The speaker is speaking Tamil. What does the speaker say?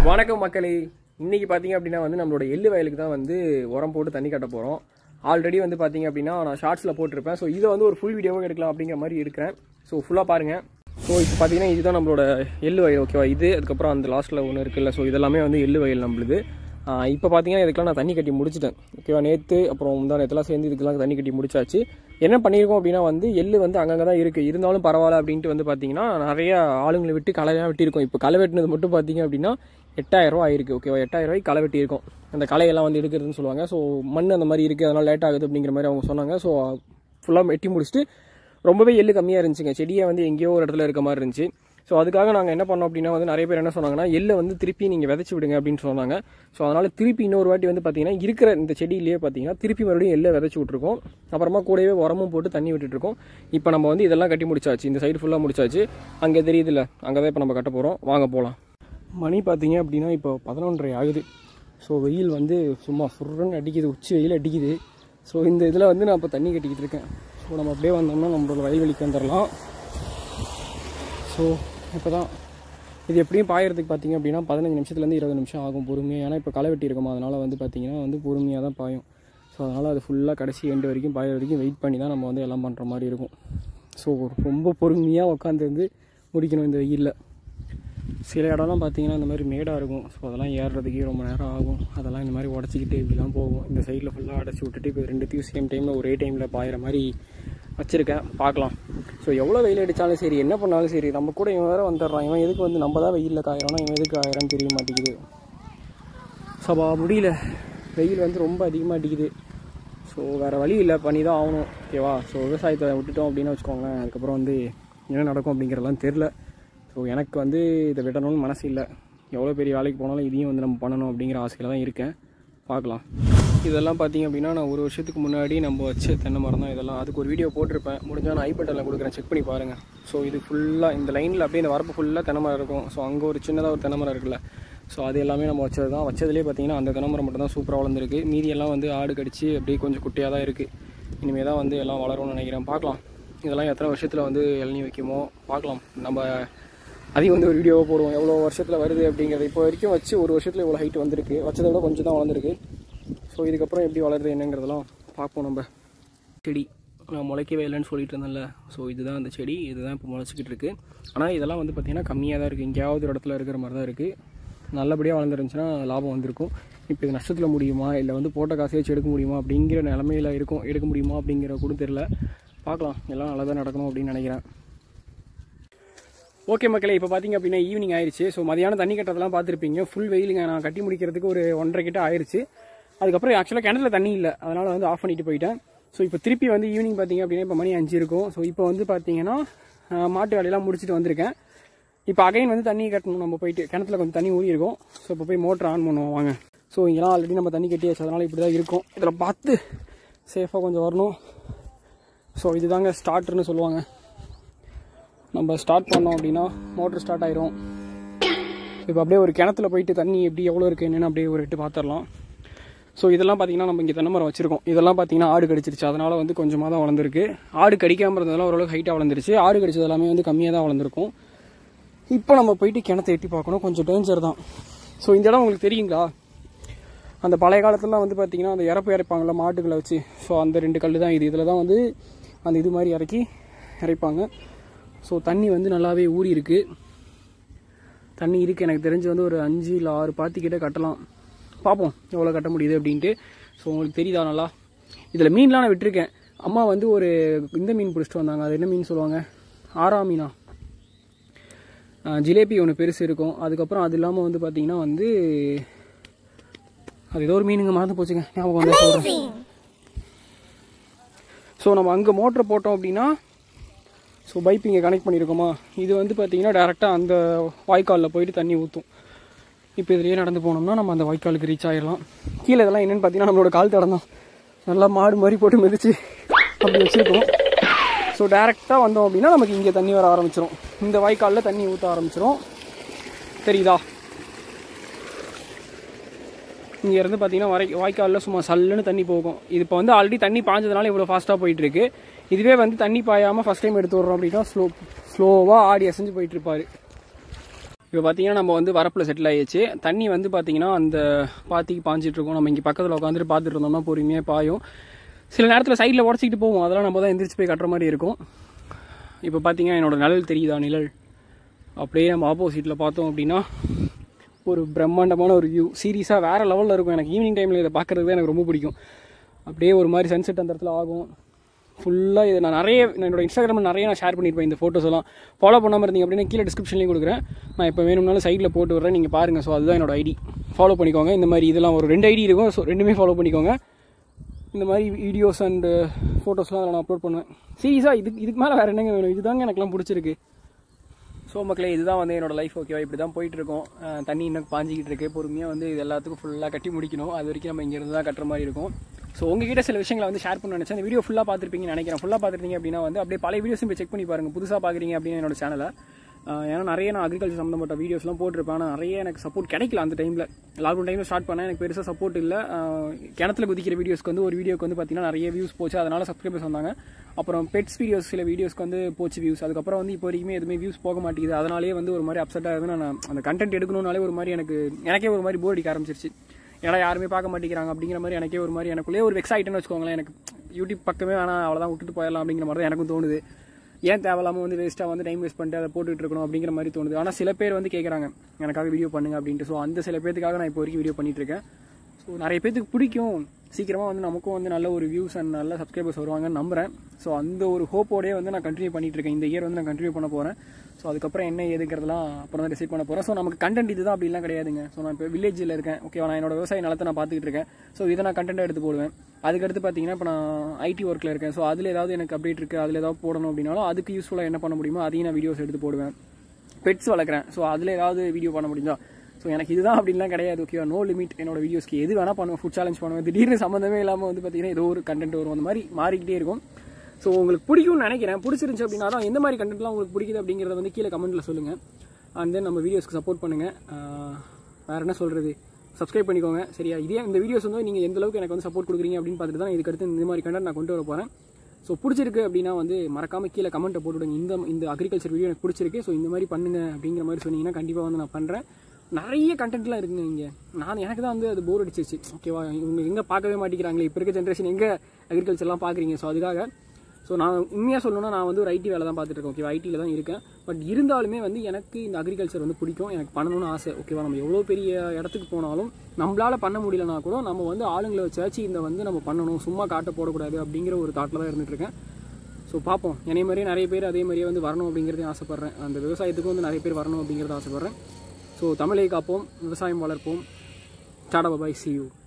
வணக்கம் மக்களே இன்னைக்கு பார்த்தீங்க அப்படின்னா வந்து நம்மளோட எள்ளு வயலுக்கு தான் வந்து உரம் போட்டு தண்ணி கட்ட போகிறோம் ஆல்ரெடி வந்து பார்த்தீங்க அப்படின்னா நான் ஷார்ட்ஸில் போட்டிருப்பேன் ஸோ இதை வந்து ஒரு ஃபுல் வீடியோவாக எடுக்கலாம் அப்படிங்கிற மாதிரி இருக்கிறேன் ஸோ ஃபுல்லாக பாருங்கள் ஸோ இப்போ பார்த்தீங்கன்னா இதுதான் நம்மளோட எள்ளு வயல் ஓகேவா இது அதுக்கப்புறம் அந்த லாஸ்ட்டில் ஒன்று இருக்குல்ல ஸோ இதெல்லாமே வந்து எள்ளு வயல் நம்மளுது இப்போ பார்த்தீங்கன்னா இதுக்கெல்லாம் நான் தண்ணி கட்டி முடிச்சிட்டேன் ஓகேவா நேற்று அப்புறம் முந்தா நேற்றுலாம் சேர்ந்து இதுக்கெல்லாம் தண்ணி கட்டி முடிச்சாச்சு என்ன பண்ணியிருக்கோம் அப்படின்னா வந்து எள்ளு வந்து அங்கங்கே தான் இருக்குது இருந்தாலும் பரவாயில்ல அப்படின்ட்டு வந்து பார்த்தீங்கன்னா நிறைய ஆளுங்களை விட்டு களையாக வெட்டியிருக்கோம் இப்போ களை வெட்டினது மட்டும் பார்த்தீங்க அப்படின்னா எட்டாயிரம் ரூபா ஆயிருக்கு ஓகேவா எட்டாயிரம் ரூபாய்க்கு களை வெட்டி இருக்கும் அந்த களையெல்லாம் வந்து எடுக்கிறதுன்னு சொல்லுவாங்க ஸோ மண் அந்த மாதிரி இருக்குது அதனால் லேட் ஆகுது அப்படிங்கிற மாதிரி அவங்க சொன்னாங்க ஸோ ஃபுல்லாக வெட்டி முடிச்சுட்டு ரொம்பவே எள்ளு கம்மியாக இருந்துச்சுங்க செடியை வந்து எங்கேயோ ஒரு இடத்துல இருக்க மாதிரி இருந்துச்சு ஸோ அதுக்காக நாங்கள் என்ன பண்ணோம் அப்படின்னா வந்து நிறைய பேர் என்ன சொன்னாங்கன்னா எள்ளை வந்து திருப்பி நீங்கள் விதைச்சி விடுங்க அப்படின்னு சொன்னாங்க ஸோ அதனால் திருப்பி இன்னொரு வாட்டி வந்து பார்த்தீங்கன்னா இருக்கிற இந்த செடியிலேயே பார்த்தீங்கன்னா திருப்பி மறுபடியும் எள்ளை விதைச்சி விட்ருக்கோம் அப்புறமா கூடவே உரமும் போட்டு தண்ணி விட்டுட்ருக்கோம் இப்போ நம்ம வந்து இதெல்லாம் கட்டி முடிச்சாச்சு இந்த சைடு ஃபுல்லாக முடிச்சாச்சு அங்கே தெரியுதுல்ல அங்கே தான் இப்போ நம்ம கட்ட போகிறோம் வாங்க போகலாம் மணி பார்த்தீங்க அப்படின்னா இப்போ பதினொன்றரை ஆகுது ஸோ வெயில் வந்து சும்மா சுருன்னு அடிக்குது உச்சி வெயில் அடிக்குது ஸோ இந்த இதில் வந்து நான் இப்போ தண்ணி கட்டிக்கிட்டு இருக்கேன் ஸோ நம்ம அப்படியே வந்தோம்னா நம்மளோட வயல்வெளிக்கு வந்துடலாம் ஸோ இப்போ தான் இது எப்படியும் பாயறதுக்கு பார்த்தீங்க அப்படின்னா பதினஞ்சு நிமிஷத்துலேருந்து இருபது நிமிஷம் ஆகும் பொறுமையாக ஏன்னா இப்போ களை வெட்டி இருக்குமா அதனால் வந்து பார்த்தீங்கன்னா வந்து பொறுமையாக தான் பாயும் ஸோ அதனால் அது ஃபுல்லாக கடைசி எண்டு வரைக்கும் பாயிற வரைக்கும் வெயிட் பண்ணி தான் நம்ம வந்து எல்லாம் பண்ணுற மாதிரி இருக்கும் ஸோ ரொம்ப பொறுமையாக உட்காந்து வந்து முடிக்கணும் இந்த வெயிலில் சில இடம்லாம் பார்த்தீங்கன்னா இந்த மாதிரி மேடாக இருக்கும் ஸோ அதெல்லாம் ஏறுறதுக்கே ரொம்ப நேரம் ஆகும் அதெல்லாம் இந்த மாதிரி உடச்சிக்கிட்டு இப்படிலாம் போகும் இந்த சைடில் ஃபுல்லாக அடைச்சி விட்டுட்டு இப்போ ரெண்டுத்தையும் சேம் டைமில் ஒரே டைமில் பாயிற மாதிரி வச்சுருக்கேன் பார்க்கலாம் ஸோ எவ்வளோ வெயில் அடித்தாலும் சரி என்ன பண்ணாலும் சரி நம்ம கூட இவன் வேறு வந்துடுறான் இவன் எதுக்கு வந்து நம்ம தான் வெயிலில் காயிறோம்னா இவன் எதுக்கு காயிறான்னு தெரிய மாட்டேங்குது சபா முடியல வெயில் வந்து ரொம்ப அதிகமாக அடிக்குது ஸோ வேறு வழி இல்லை பண்ணி தான் ஆகணும் ஓகேவா ஸோ விவசாயத்தை விட்டுட்டோம் அப்படின்னு வச்சுக்கோங்களேன் அதுக்கப்புறம் வந்து என்ன நடக்கும் அப்படிங்கிறதெல்லாம் தெரில ஸோ எனக்கு வந்து இதை விடணும்னு மனசு இல்லை எவ்வளோ பெரிய வேலைக்கு போனாலும் இதையும் வந்து நம்ம பண்ணணும் அப்படிங்கிற ஆசையில் தான் இருக்கேன் பார்க்கலாம் இதெல்லாம் பார்த்தீங்க அப்படின்னா நான் ஒரு வருஷத்துக்கு முன்னாடி நம்ம வச்ச தென்னை மரம் தான் இதெல்லாம் அதுக்கு ஒரு வீடியோ போட்டிருப்பேன் முடிஞ்சால் நான் ஐபட்டனில் கொடுக்குறேன் செக் பண்ணி பாருங்கள் ஸோ இது ஃபுல்லாக இந்த லைனில் அப்படியே இந்த வரப்பு ஃபுல்லாக தென்னை மரம் இருக்கும் ஸோ அங்கே ஒரு சின்னதாக ஒரு தென்னை மரம் இருக்குல்ல ஸோ அது எல்லாமே நம்ம வச்சது தான் வச்சதுலேயே பார்த்தீங்கன்னா அந்த தென்னை மரம் மட்டும் தான் சூப்பராக வளர்ந்துருக்கு மீதி எல்லாம் வந்து ஆடு கடிச்சு அப்படியே கொஞ்சம் குட்டியாக தான் இருக்குது இனிமேல் தான் வந்து எல்லாம் வளரும்னு நினைக்கிறேன் பார்க்கலாம் இதெல்லாம் எத்தனை வருஷத்தில் வந்து இளநீ வைக்குமோ பார்க்கலாம் நம்ம அதையும் வந்து ஒரு வீடியோவாக போடுவோம் எவ்வளோ வருஷத்தில் வருது அப்படிங்கிறது இப்போ வரைக்கும் வச்சு ஒரு வருஷத்தில் இவ்வளோ ஹைட் வந்திருக்கு வச்சதை விட கொஞ்சம் தான் வளர்ந்துருக்கு ஸோ இதுக்கப்புறம் எப்படி வளருது என்னங்கிறதெல்லாம் பார்ப்போம் நம்ம செடி நான் முளைக்கவே இல்லைன்னு சொல்லிட்டு இருந்தேன்ல ஸோ இதுதான் அந்த செடி இதுதான் இப்போ முளைச்சிக்கிட்டு இருக்குது ஆனால் இதெல்லாம் வந்து பார்த்திங்கன்னா கம்மியாக தான் இருக்குது எங்கேயாவது ஒரு இடத்துல இருக்கிற மாதிரி தான் இருக்குது நல்லபடியாக வளர்ந்துருந்துச்சுன்னா லாபம் வந்திருக்கும் இப்போ இது நஷ்டத்தில் முடியுமா இல்லை வந்து போட்ட காசை வச்சு எடுக்க முடியுமா அப்படிங்கிற நிலமையில் இருக்கும் எடுக்க முடியுமா அப்படிங்கிற கூட தெரில பார்க்கலாம் எல்லாம் நல்லா தான் நடக்கணும் அப்படின்னு நினைக்கிறேன் ஓகே மக்களே இப்போ பார்த்தீங்க அப்படின்னா ஈவினிங் ஆயிடுச்சு ஸோ மதியானம் தண்ணி கட்டுறதெல்லாம் பார்த்துருப்பீங்க ஃபுல் வெயிலுங்க நான் கட்டி முடிக்கிறதுக்கு ஒரு ஒன்றரை கிட்ட ஆயிடுச்சு அதுக்கப்புறம் ஆக்சுவலாக கிணத்துல தண்ணி இல்லை அதனால் வந்து ஆஃப் பண்ணிட்டு போயிட்டேன் ஸோ இப்போ திருப்பி வந்து ஈவினிங் பார்த்தீங்க அப்படின்னா இப்போ மணி அஞ்சு இருக்கும் ஸோ இப்போ வந்து பார்த்தீங்கன்னா ஆஹ், மாட்டு வேலையெல்லாம் முடிச்சுட்டு வந்திருக்கேன் இப்போ அகைன் வந்து தண்ணி கட்டணும் நம்ம போயிட்டு கிணத்துல கொஞ்சம் தண்ணி ஊறி இருக்கும் ஸோ இப்போ போய் மோட்டர் ஆன் பண்ணுவோம் வாங்க ஸோ இங்கெல்லாம் ஆல்ரெடி நம்ம தண்ணி கட்டியாச்சு அதனால் இப்படி தான் இருக்கும் இதில் பார்த்து சேஃபாக கொஞ்சம் வரணும் ஸோ இதுதாங்க ஸ்டார்ட்னு சொல்லுவாங்க நம்ம ஸ்டார்ட் பண்ணோம் அப்படின்னா மோட்டர் ஸ்டார்ட் ஆயிரும் இப்போ அப்படியே ஒரு கிணத்துல போயிட்டு தண்ணி எப்படி எவ்வளோ இருக்குது என்னென்னு அப்படியே ஒரு எட்டு பார்த்துடலாம் ஸோ இதெல்லாம் பார்த்தீங்கன்னா நம்ம இங்கே தென்னை மரம் வச்சிருக்கோம் இதெல்லாம் பார்த்தீங்கன்னா ஆடு கடிச்சிருச்சு அதனால் வந்து கொஞ்சமாக தான் வளர்ந்துருக்கு ஆடு கடிக்காமல் இருந்ததெல்லாம் ஓரளவுக்கு ஹைட்டாக வளர்ந்துருச்சு ஆடு கடிச்சது எல்லாமே வந்து கம்மியாக தான் வளர்ந்துருக்கும் இப்போ நம்ம போயிட்டு கிணத்தை எட்டி பார்க்கணும் கொஞ்சம் டேஞ்சர் தான் ஸோ இந்த இடம் உங்களுக்கு தெரியுங்களா அந்த பழைய காலத்துலலாம் வந்து பார்த்தீங்கன்னா அந்த இறப்பு இறைப்பாங்கள்ல மாட்டுகளை வச்சு ஸோ அந்த ரெண்டு கல் தான் இது இதில் தான் வந்து அந்த இது மாதிரி இறக்கி இறைப்பாங்க ஸோ தண்ணி வந்து நல்லாவே ஊறி இருக்கு தண்ணி இருக்குது எனக்கு தெரிஞ்சு வந்து ஒரு அஞ்சு இல்லை ஆறு பாத்திக்கிட்ட கட்டலாம் பார்ப்போம் எவ்வளோ கட்ட முடியுது அப்படின்ட்டு ஸோ உங்களுக்கு தெரியுதா நல்லா இதில் மீன்லாம் நான் விட்டுருக்கேன் அம்மா வந்து ஒரு இந்த மீன் பிடிச்சிட்டு வந்தாங்க அது என்ன மீன் சொல்லுவாங்க ஆறா மீனா ஆஹ் ஜிலேபி ஒன்று பெருசு இருக்கும் அதுக்கப்புறம் அது இல்லாமல் வந்து பார்த்தீங்கன்னா வந்து அது ஏதோ ஒரு மீனுங்க மறந்து போச்சுங்க ஞாபகம் வந்து சொல்கிறேன் ஸோ நம்ம அங்கே மோட்டர் போட்டோம் அப்படின்னா ஸோ பைப் இங்கே கனெக்ட் பண்ணியிருக்கோமா இது வந்து பார்த்தீங்கன்னா டேரெக்டாக அந்த வாய்க்காலில் போயிட்டு தண்ணி ஊற்றும் இப்போ இதுலேயே நடந்து போனோம்னா நம்ம அந்த வாய்க்காலுக்கு ரீச் ஆயிடலாம் கீழே இதெல்லாம் என்னென்னு பார்த்தீங்கன்னா நம்மளோட கால் தடம் தான் நல்லா மாடு மாதிரி போட்டு மிதிச்சு அப்படி வச்சுருக்கோம் ஸோ டேரெக்டாக வந்தோம் அப்படின்னா நமக்கு இங்கே தண்ணி வர ஆரம்பிச்சிரும் இந்த வாய்க்காலில் தண்ணி ஊற்ற ஆரம்பிச்சிரும் தெரியுதா இங்க இருந்து பார்த்தீங்கன்னா வரை வாய்க்காலில் சும்மா சல்லுன்னு தண்ணி போகும் இது இப்போ வந்து ஆல்ரெடி தண்ணி பாஞ்சதுனால இவ்வளோ ஃபாஸ்ட்டாக போயிட்டு இருக்கு இதுவே வந்து தண்ணி பாயாமல் ஃபஸ்ட் டைம் எடுத்து விட்றோம் அப்படின்னா ஸ்லோ ஸ்லோவாக ஆடி அசைஞ்சு போயிட்டு இருப்பாரு இப்போ பார்த்தீங்கன்னா நம்ம வந்து வரப்பில் செட்டில் ஆயிடுச்சு தண்ணி வந்து பார்த்தீங்கன்னா அந்த பாத்திக்கு பாஞ்சிட்டு இருக்கோம் நம்ம இங்கே பக்கத்தில் உட்காந்துட்டு பார்த்துட்டு இருந்தோம்னா பொறுமையாக பாயும் சில நேரத்தில் சைடில் உடச்சிக்கிட்டு போவோம் அதெல்லாம் நம்ம தான் எந்திரிச்சு போய் கட்டுற மாதிரி இருக்கும் இப்போ பார்த்தீங்கன்னா என்னோட நிழல் தெரியுதா நிழல் அப்படியே நம்ம ஆப்போசிட்டில் பார்த்தோம் அப்படின்னா ஒரு பிரம்மாண்டமான ஒரு வியூ சீரியஸாக வேறு லெவலில் இருக்கும் எனக்கு ஈவினிங் டைமில் இதை பார்க்குறது தான் எனக்கு ரொம்ப பிடிக்கும் அப்படியே ஒரு மாதிரி சன்செட் அந்த இடத்துல ஆகும் ஃபுல்லாக இது நான் நிறைய நான் என்னோட இன்ஸ்டாகிராமில் நிறைய நான் ஷேர் பண்ணியிருப்பேன் இந்த ஃபோட்டோஸ் எல்லாம் ஃபாலோ பண்ணாமல் இருந்தீங்க அப்படின்னா கீழே டிஸ்கிரிப்ஷன்லேயும் கொடுக்குறேன் நான் இப்போ வேணும்னாலும் சைடில் போட்டு விட்றேன் நீங்கள் பாருங்கள் ஸோ அதுதான் என்னோட ஐடி ஃபாலோ பண்ணிக்கோங்க இந்த மாதிரி இதெல்லாம் ஒரு ரெண்டு ஐடி இருக்கும் ஸோ ரெண்டுமே ஃபாலோ பண்ணிக்கோங்க இந்த மாதிரி வீடியோஸ் அண்ட் ஃபோட்டோஸ்லாம் அதில் நான் அப்லோட் பண்ணுவேன் சீரியஸாக இதுக்கு இதுக்கு மேலே வேறு என்னங்க வேணும் இதுதாங்க எனக்குலாம் பிடிச்சிருக்கு ஸோ மக்களே இதுதான் வந்து என்னோட லைஃப் ஓகேவா இப்படி தான் போயிட்டு இருக்கோம் அஹ் தண்ணி இன்னும் பாஞ்சிக்கிட்டு இருக்கு பொறுமையாக வந்து இது எல்லாத்துக்கும் ஃபுல்லாக கட்டி முடிக்கணும் அது வரைக்கும் நம்ம இங்கேருந்து தான் கட்டுற மாதிரி இருக்கும் ஸோ உங்ககிட்ட சில விஷயங்களை வந்து ஷேர் பண்ண நினச்சேன் இந்த வீடியோ ஃபுல்லாக பார்த்துருப்பீங்கன்னு நினைக்கிறேன் ஃபுல்லாக பார்த்துருந்தீங்க அப்படின்னா வந்து அப்படியே பழைய வீடியோஸும் போய் செக் பண்ணி பாருங்கள் புதுசாக பார்க்குறீங்க அப்படின்னு என்னோட சேனலை ஏன்னா நிறைய நான் அக்ரிகல்ச்சர் சம்மந்தப்பட்ட வீடியோஸ்லாம் போட்டிருப்பேன் ஆனால் நிறைய எனக்கு சப்போர்ட் கிடைக்கல அந்த டைமில் லாக்டவுன் டைமில் ஸ்டார்ட் பண்ணேன் எனக்கு பெருசாக சப்போர்ட் இல்லை அஹ் கிணத்துல குதிக்கிற வீடியோஸ்க்கு வந்து ஒரு வீடியோக்கு வந்து பார்த்தீங்கன்னா நிறைய வியூஸ் போச்சு அதனால சப்ஸ்கிரைபர்ஸ் வந்தாங்க அப்புறம் பெட்ஸ் வீடியோஸ் சில வீடியோஸ்க்கு வந்து போச்சு வியூஸ் அதுக்கப்புறம் வந்து இப்போ வரைக்குமே எதுவுமே வியூஸ் போக மாட்டேங்குது அதனாலேயே வந்து ஒரு மாதிரி அப்செட்டாக இருந்து நான் அந்த கண்டென்ட் எடுக்கணும்னாலே ஒரு மாதிரி எனக்கு எனக்கே ஒரு மாதிரி போர் அடிக்க ஆரம்பிச்சிருச்சு ஏன்னா யாருமே பார்க்க மாட்டேங்கிறாங்க அப்படிங்கிற மாதிரி எனக்கே ஒரு மாதிரி எனக்குள்ளே ஒரு வெக்ஸ் ஆகிட்டேன்னு வச்சுக்கோங்களேன் எனக்கு யூடியூப் பக்கமே வேணாம் அவ்வளோதான் விட்டுட்டு போயிடலாம் அப்படிங்கிற மாதிரி தான் எனக்கும் தோணுது ஏன் தேவையில்லாமல் வந்து வேஸ்ட்டாக வந்து டைம் வேஸ்ட் பண்ணிட்டு அதை போட்டுட்டு இருக்கணும் அப்படிங்கிற மாதிரி தோணுது ஆனால் சில பேர் வந்து கேட்குறாங்க எனக்காக வீடியோ பண்ணுங்க அப்படின்ட்டு ஸோ அந்த சில பேத்துக்காக நான் இப்போ வரைக்கும் வீடியோ பண்ணிட்டு இருக்கேன் ஸோ நிறைய பேத்துக்கு பிடிக்கும் சீக்கிரமாக வந்து நமக்கும் வந்து நல்ல ஒரு வியூஸ் அண்ட் நல்ல சப்ஸ்கிரைபர்ஸ் வருவாங்கன்னு நம்புறேன் ஸோ அந்த ஒரு ஹோப்போடயே வந்து நான் கண்டினியூ பண்ணிட்டு இருக்கேன் இந்த இயர் வந்து நான் கண்டினியூ பண்ண போகிறேன் ஸோ அதுக்கப்புறம் என்ன ஏதுங்கிறதுலாம் அப்புறம் தான் டிசைட் பண்ண போகிறேன் ஸோ நமக்கு கண்டென்ட் இதுதான் அப்படிலாம் கிடையாதுங்க ஸோ நான் இப்போ வில்லேஜில் இருக்கேன் ஓகேவா நான் என்னோட விவசாய நிலத்தை நான் பார்த்துக்கிட்டு இருக்கேன் ஸோ இதை நான் கண்டென்ட் எடுத்து போடுவேன் அதுக்கடுத்து பார்த்தீங்கன்னா இப்போ நான் ஐடி ஒர்க்கில் இருக்கேன் ஸோ அதில் ஏதாவது எனக்கு அப்டேட் இருக்குது அதில் ஏதாவது போடணும் அப்படின்னாலும் அதுக்கு யூஸ்ஃபுல்லாக என்ன பண்ண முடியுமோ அதையும் நான் வீடியோஸ் எடுத்து போடுவேன் பெட்ஸ் வளர்க்குறேன் ஸோ அதில் ஏதாவது வீடியோ பண்ண முடிஞ்சா ஸோ எனக்கு இதுதான் அப்படின்லாம் கிடையாது ஓகேவா நோ லிமிட் என்னோட வீடியோஸ்க்கு எது வேணால் பண்ணுவேன் ஃபுட் சேலஞ்ச் பண்ணுவேன் திடீர்னு சம்மந்தமே இல்லாமல் வந்து பார்த்தீங்கன்னா ஏதோ ஒரு கண்டென்ட் வரும் அந்த மாதிரி மாறிக்கிட்டே இருக்கும் ஸோ உங்களுக்கு பிடிக்கும்னு நினைக்கிறேன் பிடிச்சிருந்துச்சு அப்படின்னா தான் எந்த மாதிரி கண்டென்ட்லாம் உங்களுக்கு பிடிக்குது அப்படிங்கிறத வந்து கீழே கமெண்ட்டில் சொல்லுங்கள் அண்ட் தென் நம்ம வீடியோஸ்க்கு சப்போர்ட் பண்ணுங்கள் வேறு என்ன சொல்கிறது சப்ஸ்கிரைப் பண்ணிக்கோங்க சரியா இதே இந்த வீடியோஸ் வந்து நீங்கள் எந்த அளவுக்கு எனக்கு வந்து சப்போர்ட் கொடுக்குறீங்க அப்படின்னு பார்த்துட்டு தான் இதுக்கு அடுத்து இந்த மாதிரி கண்டென்ட் நான் கொண்டு வர போகிறேன் ஸோ பிடிச்சிருக்கு அப்படின்னா வந்து மறக்காம கீழே கமெண்ட்டை போட்டுவிடுங்க இந்த இந்த அக்ரிகல்ச்சர் வீடியோ எனக்கு பிடிச்சிருக்கு ஸோ இந்த மாதிரி பண்ணுங்க அப்படிங்கிற மாதிரி சொன்னீங்கன்னா கண்டிப்பாக வந்து நான் பண்ணுறேன் நிறைய கண்டென்ட்லாம் இருக்குங்க இங்கே நான் எனக்கு தான் வந்து அது போர் அடிச்சிருச்சு ஓகேவா இவங்க எங்கே பார்க்கவே மாட்டேங்கிறாங்களே இப்போ இருக்க ஜென்ரேஷன் எங்கே அக்ரிகல்ச்சர்லாம் பார்க்குறீங்க ஸோ அதுக்காக ஸோ நான் உண்மையாக சொல்லணும்னா நான் வந்து ஒரு ஐடி வேலை தான் பார்த்துட்டு இருக்கேன் ஓகேவா ஐடியில் தான் இருக்கேன் பட் இருந்தாலுமே வந்து எனக்கு இந்த அக்ரிகல்ச்சர் வந்து பிடிக்கும் எனக்கு பண்ணணும்னு ஆசை ஓகேவா நம்ம எவ்வளோ பெரிய இடத்துக்கு போனாலும் நம்மளால பண்ண முடியலனா கூட நம்ம வந்து ஆளுங்களை வச்சாச்சு இந்த வந்து நம்ம பண்ணணும் சும்மா காட்ட போடக்கூடாது அப்படிங்கிற ஒரு தாட்டில் தான் இருந்துட்டு இருக்கேன் ஸோ பார்ப்போம் என்னை மாதிரியே நிறைய பேர் அதே மாதிரியே வந்து வரணும் அப்படிங்கிறதையும் ஆசைப்பட்றேன் அந்த விவசாயத்துக்கும் வந்து நிறைய பேர் வரணும் அப்படிங்கிறத ஆசைப்பட்றேன் ஸோ தமிழை காப்போம் விவசாயம் வளர்ப்போம் டாடா பாய் சி யூ